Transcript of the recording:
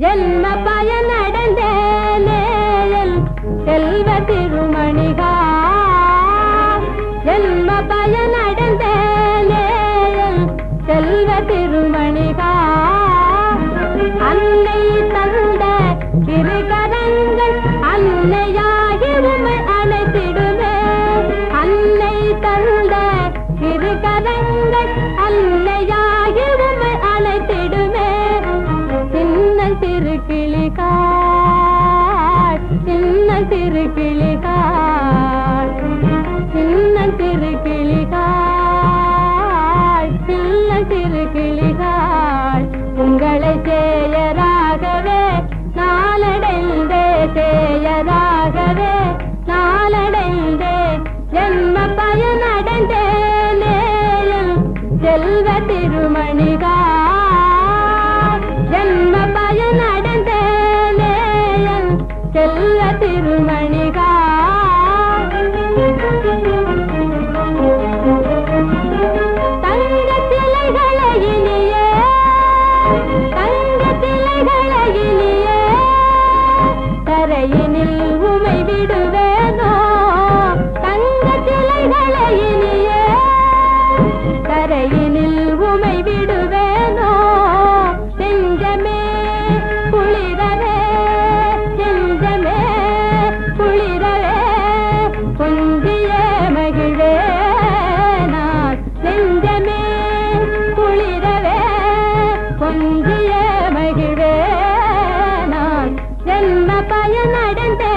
ஜென்ம பயனடைந்தேனே என் செல்வ திருமணிகா ஜென்ம பயனடைந்தேனே என் செல்வ திருமணிகா அன்னை தந்த திருகரங்கள் அன்னையாகி உமை அழைத்திடுமே அன்னை தந்த திருகரங்கள் அன்னையாகி உமை அழைத்திடுமே சின்ன திருக்கிளிகாள் சின்ன திருக்கிளிகாள் சின்ன திருக்கிளிகாள் சின்ன திருக்கிளிகாள் உங்களை சேயராகவே நாளடைந்தே சேயராகவே நாளடைந்தே ஜென்ம பயனடைந்தேனே என் செல்வ திருமணிகா ஜென்ம பயனடைந்தேனே என் செல்வ திருமணிகா தங்க சிலைகளை இனியே தங்க சிலைகளை இனியே தரையினில் உமை விடுவேனோ தங்க சிலைகளை இனியே கரையினில் உமை விடுவேனோ நெஞ்சமே குளிரவே நெஞ்சமே குளிரவே கொஞ்சிய மகிழே நான் நெஞ்சமே குளிரவே கொஞ்சிய மகிழே நான் ஜென்ம பயனடைந்தே